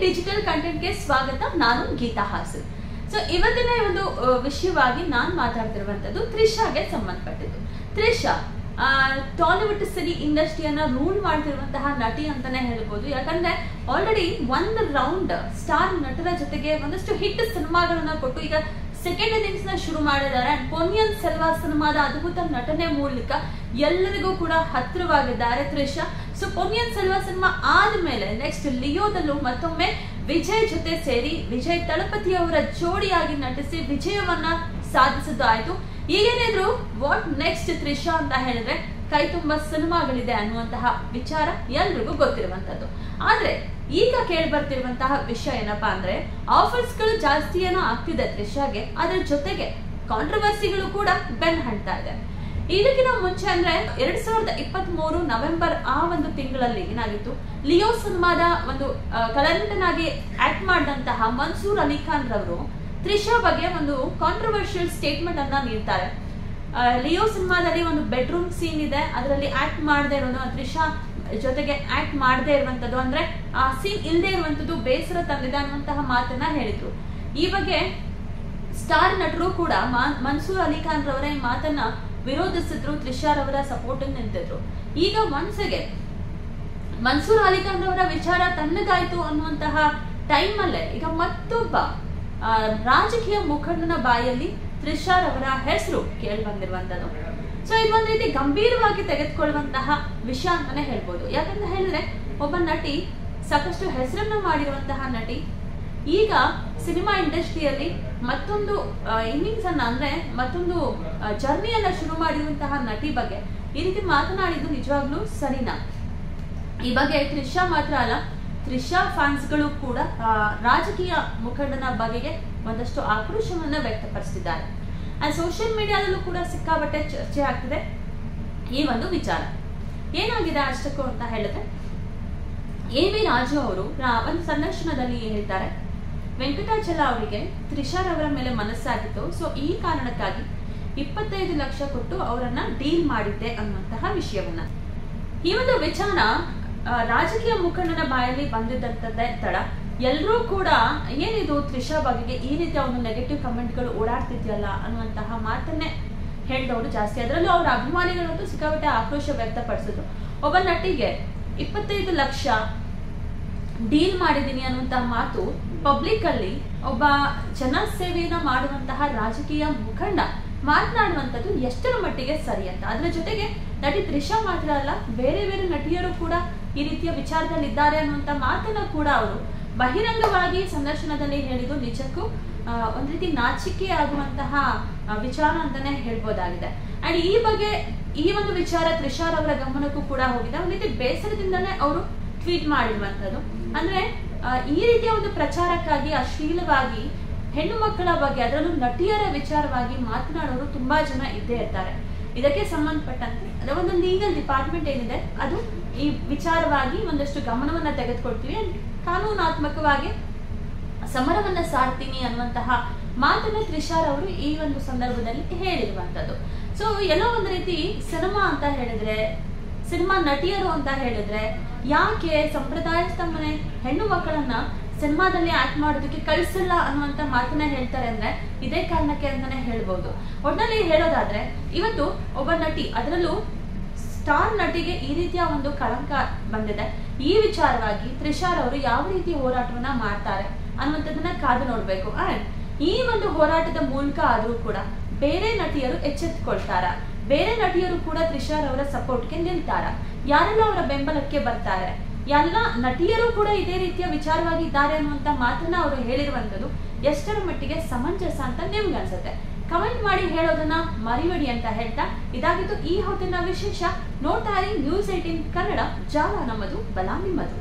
digital ಕಂಟೆಂಟ್ಗೆ ಸ್ವಾಗತ ನಾನು Geetha Haasan so ಇವತ್ತಿನ ಈ ಒಂದು ಆ, ವಿಷಯವಾಗಿ ನಾನು ಮಾತಾಡ್ತಿರುವಂತದ್ದು ತ್ರಿಷಾಗೆ ಸಂಬಂಧಪಟ್ಟಿದ್ದು ತ್ರಿಷಾ ಆ, ಟಾಲಿವುಡ್ ಸಿನಿ ಇಂಡಸ್ಟ್ರಿಯನ್ನ ರೂಲ್ ಮಾಡ್ತಿರುವಂತಹ ನಟಿ ಅಂತಾನೆ ಹೇಳ್ಬೋದು ಯಾಕಂದ್ರೆ ಆಲ್ರೆಡಿ ಒಂದು ರೌಂಡ್ ಸ್ಟಾರ್ ನಟರ ಜೊತೆಗೆ ಒಂದಷ್ಟು ಹಿಟ್ ಸಿನಿಮಾಗಳನ್ನ ಕೊಟ್ಟು ಈಗ ಸೆಕೆಂಡ್ ಇನ್ನಿಂಗ್ಸ್ ನ ಶುರು ಮಾಡಿದ್ದಾರೆ And ಪೊನ್ನಿಯನ್ ಸೆಲ್ವಾ ಸಿನಿಮಾದ ಅದ್ಭುತ ನಟನೆ ಮೂಲಕ ಎಲ್ಲರಿಗೂ ಕೂಡ ಹತ್ತಿರವಾಗಿದ್ದಾರೆ ತ್ರಿಷಾ ಸೊ ಪೊನ್ನಿಯನ್ ಸೆಲ್ವಾ ಸಿನಿಮಾ ಆದ್ಮೇಲೆ ನೆಕ್ಸ್ಟ್ ಲಿಯೋದಲ್ಲೂ ಮತ್ತೊಮ್ಮೆ ವಿಜಯ್ ಜೊತೆ ಸೇರಿ ವಿಜಯ್ ತಳಪತಿ ಅವರ ಜೋಡಿಯಾಗಿ ನಟಿಸಿ ವಿಜಯವನ್ನ ಸಾಧಿಸಿದ್ದು ಆಯ್ತು ಈಗೇನಿದ್ರು ವಾಟ್ ನೆಕ್ಸ್ಟ್ ತ್ರಿಷಾ ಅಂತ ಹೇಳಿದ್ರೆ ಕೈ ತುಂಬಾ ಸಿನಿಮಾಗಳಿದೆ ಅನ್ನುವಂತಹ ವಿಚಾರ ಎಲ್ರಿಗೂ ಗೊತ್ತಿರುವಂತದ್ದು ಆದ್ರೆ ಈಗ ಕೇಳಿ ಬರ್ತಿರುವಂತಹ ವಿಷಯ ಏನಪ್ಪಾ ಅಂದ್ರೆ ಆಫರ್ಸ್ ಗಳು ಜಾಸ್ತಿ ಏನೋ ಆಗ್ತಿದೆ ತ್ರಿಷಾಗೆ ಅದ್ರ ಜೊತೆಗೆ ಕಾಂಟ್ರವರ್ಸಿಗಳು ಕೂಡ ಬೆನ್ ಹಣ್ತಾ ಇದೆ ಇದಕ್ಕಿಂತ ಮುಂಚೆ ಅಂದ್ರೆ ಎರಡ್ ಸಾವಿರದ ಇಪ್ಪತ್ತ್ ಮೂರು ನವೆಂಬರ್ ಆ ಒಂದು ತಿಂಗಳಲ್ಲಿ ಏನಾಗಿತ್ತು ಲಿಯೋ ಸಿನಿಮಾದ ಒಂದು ಆ, ಕಲಾನಟನಾಗಿ ಆಕ್ಟ್ ಮಾಡಿದಂತಹ ಮನ್ಸೂರ್ ಅಲಿ ಖಾನ್ ರವರು ತ್ರಿಷಾ ಬಗ್ಗೆ ಒಂದು ಕಾಂಟ್ರವರ್ಷಿಯಲ್ ಸ್ಟೇಟ್ಮೆಂಟ್ ಅನ್ನ ನೀಡ್ತಾರೆ ಆ, ಲಿಯೋ ಸಿನಿಮಾದಲ್ಲಿ ಒಂದು ಬೆಡ್ರೂಮ್ ಸೀನ್ ಇದೆ ಅದರಲ್ಲಿ ಆಕ್ಟ್ ಮಾಡದೇ ಇರೋದು ತ್ರಿಷಾ ಜೊತೆಗೆ ಆಕ್ಟ್ ಮಾಡದೇ ಇರುವಂತದ್ದು ಅಂದ್ರೆ ಆ ಸೀನ್ ಇಲ್ಲದೆ ಇರುವಂತದ್ದು ಬೇಸರ ತಂದಿದೆ ಅನ್ನುವಂತಹ ಮಾತನ್ನ ಹೇಳಿದ್ರು ಈ ಬಗ್ಗೆ ಸ್ಟಾರ್ ನಟರು ಕೂಡ ಮಾ- ಮನ್ಸೂರ್ ಅಲಿ ಖಾನ್ ರವರ ಈ ಮಾತನ್ನ ವಿರೋಧಿಸಿದ್ರು ತ್ರಿಷಾ ರವರ ಸಪೋರ್ಟ್ ನಿಂತಿದ್ರು ಈಗ ಒನ್ಸಗೆ ಮನ್ಸೂರ್ ಅಲಿ ಖಾನ್ ರವರ ವಿಚಾರ ತಣ್ಣಗಾಯ್ತು ಅನ್ನುವಂತಹ ಟೈಮ್ ಅಲ್ಲೇ ಈಗ ಮತ್ತೊಬ್ಬ ಆ, ರಾಜಕೀಯ ಮುಖಂಡನ ಬಾಯಲ್ಲಿ ತ್ರಿಷಾ ರವರ ಹೆಸರು ಕೇಳಿ ಬಂದಿರುವಂತದ್ದು ಸೊ ಇದು ಒಂದ್ ರೀತಿ ಗಂಭೀರವಾಗಿ ತೆಗೆದುಕೊಳ್ಳುವಂತಹ ವಿಷಯ ಅಂತಾನೆ ಹೇಳ್ಬೋದು ಯಾಕಂತ ಹೇಳಿದ್ರೆ ಒಬ್ಬ ನಟಿ ಸಾಕಷ್ಟು ಹೆಸರನ್ನ ಮಾಡಿರುವಂತಹ ನಟಿ ಈಗ ಸಿನಿಮಾ ಇಂಡಸ್ಟ್ರಿಯಲ್ಲಿ ಮತ್ತೊಂದು ಇನ್ನಿಂಗ್ಸ್ ಅನ್ನ ಅಂದ್ರೆ ಮತ್ತೊಂದು ಜರ್ನಿಯನ್ನ ಶುರು ಮಾಡಿರುವಂತಹ ನಟಿ ಬಗ್ಗೆ ಈ ರೀತಿ ಮಾತನಾಡಿದ್ದು ನಿಜವಾಗ್ಲೂ ಸರಿನಾ ಈ ಬಗ್ಗೆ ತ್ರಿಷಾ ಮಾತ್ರ ಅಲ್ಲ ತ್ರಿಷಾ ಫ್ಯಾನ್ಸ್ಗಳು ಕೂಡ ಆ, ರಾಜಕೀಯ ಮುಖಂಡನ ಬಗೆಗೆ ಒಂದಷ್ಟು ಆಕ್ರೋಶವನ್ನ ವ್ಯಕ್ತಪಡಿಸಿದ್ದಾರೆ ಅಂಡ್ ಸೋಷಿಯಲ್ ಮೀಡಿಯಾದಲ್ಲೂ ಕೂಡ ಸಿಕ್ಕಾಪಟ್ಟೆ ಚರ್ಚೆ ಆಗ್ತಿದೆ ಈ ಒಂದು ವಿಚಾರ ಏನಾಗಿದೆ ಅಷ್ಟಕ್ಕೂ ಅಂತ ಹೇಳಿದ್ರೆ ಎ ವಿ ರಾಜು ಅವರು ರಾ- ಒಂದು ಸಂದರ್ಶನದಲ್ಲಿ ಹೇಳ್ತಾರೆ ವೆಂಕಟಾಚಲ ಅವರಿಗೆ ತ್ರಿಷಾರವರ ಮೇಲೆ ಮನಸ್ಸಾಗಿತ್ತು ಸೊ ಈ ಕಾರಣಕ್ಕಾಗಿ ಇಪ್ಪತ್ತೈದು ಲಕ್ಷ ಕೊಟ್ಟು ಅವರನ್ನ ಡೀಲ್ ಮಾಡಿದ್ದೆ ಅನ್ನುವಂತಹ ವಿಷಯವನ್ನ ಈ ಒಂದು ವಿಚಾರ ಆ, ರಾಜಕೀಯ ಮುಖಂಡನ ಬಾಯಲ್ಲಿ ಬಂದಿದ್ದಂತದ್ದೇ ತಡ ಎಲ್ಲರೂ ಕೂಡ ಏನಿದು ತ್ರಿಷಾ ಬಗೆಗೆ ಈ ರೀತಿಯ ಒಂದು ನೆಗೆಟಿವ್ ಕಮೆಂಟ್ಗಳು ಓಡಾಡ್ತಿದ್ಯಲ್ಲ ಅನ್ನುವಂತಹ ಮಾತನ್ನೇ ಹೇಳಿದವರು ಜಾಸ್ತಿ ಅದರಲ್ಲೂ ಅವರ ಅಭಿಮಾನಿಗಳಂತೂ ಸಿಕ್ಕಾಪಟ್ಟೆ ಆಕ್ರೋಶ ವ್ಯಕ್ತಪಡಿಸಿದ್ರು ಒಬ್ಬ ನಟಿಗೆ ಇಪ್ಪತ್ತೈದು ಲಕ್ಷ ಡೀಲ್ ಮಾಡಿದ್ದೀನಿ ಅನ್ನುವಂತಹ ಮಾತು ಪಬ್ಲಿಕ್ ಅಲ್ಲಿ ಒಬ್ಬ ಜನ ಸೇವೆಯನ್ನ ಮಾಡುವಂತಹ ರಾಜಕೀಯ ಮುಖಂಡ ಮಾತನಾಡುವಂಥದ್ದು ಎಷ್ಟರ ಮಟ್ಟಿಗೆ ಸರಿ ಅಂತ ಅದರ ಜೊತೆಗೆ ನಟಿ ತ್ರಿಷಾ ಮಾತ್ರ ಅಲ್ಲ ಬೇರೆ ಬೇರೆ ನಟಿಯರು ಕೂಡ ಈ ರೀತಿಯ ವಿಚಾರದಲ್ಲಿ ಇದ್ದಾರೆ ಅನ್ನುವಂತ ಮಾತನ್ನ ಕೂಡ ಅವರು ಬಹಿರಂಗವಾಗಿ ಸಂದರ್ಶನದಲ್ಲಿ ಹೇಳಿದ್ದು ನಿಜಕ್ಕೂ ಆ, ಒಂದ್ ರೀತಿ ನಾಚಿಕೆ ಆಗುವಂತಹ ಆ, ವಿಚಾರ ಅಂತಾನೆ ಹೇಳ್ಬೋದಾಗಿದೆ ಅಂಡ್ ಈ ಬಗ್ಗೆ ಈ ಒಂದು ವಿಚಾರ ತ್ರಿಷಾರ್ ಅವರ ಗಮನಕ್ಕೂ ಕೂಡ ಹೋಗಿದೆ ಒಂದ್ ರೀತಿ ಬೇಸರದಿಂದನೇ ಅವರು ಟ್ವೀಟ್ ಮಾಡಿರುವಂತದ್ದು ಅಂದ್ರೆ ಆ, ಈ ರೀತಿಯ ಒಂದು ಪ್ರಚಾರಕ್ಕಾಗಿ ಅಶ್ಲೀಲವಾಗಿ ಹೆಣ್ಣು ಮಕ್ಕಳ ಬಗ್ಗೆ ಅದರಲ್ಲೂ ನಟಿಯರ ವಿಚಾರವಾಗಿ ಮಾತನಾಡೋರು ತುಂಬಾ ಜನ ಇದ್ದೇ ಇರ್ತಾರೆ ಇದಕ್ಕೆ ಸಂಬಂಧಪಟ್ಟಂತೆ ಅದರ ಒಂದು ಲೀಗಲ್ ಡಿಪಾರ್ಟ್ಮೆಂಟ್ ಏನಿದೆ ಅದು ಈ ವಿಚಾರವಾಗಿ ಒಂದಷ್ಟು ಗಮನವನ್ನ ತೆಗೆದುಕೊಳ್ತೀವಿ and ಕಾನೂನಾತ್ಮಕವಾಗಿ ಸಮರವನ್ನ ಸಾರ್ತೀನಿ ಅನ್ನುವಂತಹ ಮಾತನ್ನ ತ್ರಿಷಾರ್ ಅವರು ಈ ಒಂದು ಸಂದರ್ಭದಲ್ಲಿ ಹೇಳಿರುವಂತದ್ದು ಸೊ ಎಲ್ಲೋ ಒಂದು ರೀತಿ ಸಿನಿಮಾ ಅಂತ ಹೇಳಿದ್ರೆ ಸಿನಿಮಾ ನಟಿಯರು ಅಂತ ಹೇಳಿದ್ರೆ ಯಾಕೆ ಸಂಪ್ರದಾಯಸ್ಥ ಮನೆ ಹೆಣ್ಣು ಮಕ್ಕಳನ್ನ ಸಿನಿಮಾದಲ್ಲಿ ಆಕ್ಟ್ ಮಾಡೋದಕ್ಕೆ ಕಳಿಸಿಲ್ಲ ಅನ್ನುವಂತ ಮಾತನ್ನ ಹೇಳ್ತಾರೆ ಅಂದ್ರೆ ಇದೇ ಕಾರಣಕ್ಕೆ ಅಂತಾನೆ ಹೇಳ್ಬೋದು ಒಟ್ನಲ್ಲಿ ಹೇಳೋದಾದ್ರೆ ಇವತ್ತು ಒಬ್ಬ ನಟಿ ಅದರಲ್ಲೂ ಸ್ಟಾರ್ ನಟಿಗೆ ಈ ರೀತಿಯ ಒಂದು ಕಳಂಕ ಬಂದಿದೆ ಈ ವಿಚಾರವಾಗಿ ತ್ರಿಷಾರ್ ಅವರು ಯಾವ ರೀತಿ ಹೋರಾಟವನ್ನ ಮಾಡ್ತಾರೆ ಅನ್ನುವಂಥದ್ದನ್ನ ಕಾದು ನೋಡ್ಬೇಕು ಅಂಡ್ ಈ ಒಂದು ಹೋರಾಟದ ಮೂಲಕ ಆದ್ರೂ ಕೂಡ ಬೇರೆ ನಟಿಯರು ಎಚ್ಚೆತ್ತುಕೊಳ್ತಾರ ಬೇರೆ ನಟಿಯರು ಕೂಡ ತ್ರಿಷಾರ್ ಅವರ ಸಪೋರ್ಟ್ಗೆ ನಿಲ್ತಾರ ಯಾರೆಲ್ಲ ಅವರ ಬೆಂಬಲಕ್ಕೆ ಬರ್ತಾರೆ ಎಲ್ಲ ನಟಿಯರು ಕೂಡ ಇದೇ ರೀತಿಯ ವಿಚಾರವಾಗಿ ಇದ್ದಾರೆ ಅನ್ನುವಂತ ಮಾತನ್ನ ಅವರು ಹೇಳಿರುವಂತದ್ದು ಎಷ್ಟರ ಮಟ್ಟಿಗೆ ಸಮಂಜಸ ಅಂತ ನಿಮ್ಗೆ ಅನ್ಸುತ್ತೆ ಕಮೆಂಟ್ ಮಾಡಿ ಹೇಳೋದನ್ನ ಮರಿಬೇಡಿ ಅಂತ ಹೇಳ್ತಾ ಇದಾಗಿತ್ತು ಈ ಹೊತ್ತಿನ ವಿಶೇಷ ನೋಡ್ತಾ ಇರಿ ನ್ಯೂಸ್ ಏಟೀನ್ ಕನ್ನಡ ಜಾಲ ನಮ್ಮದು ಬಲ ನಿಮ್ಮದು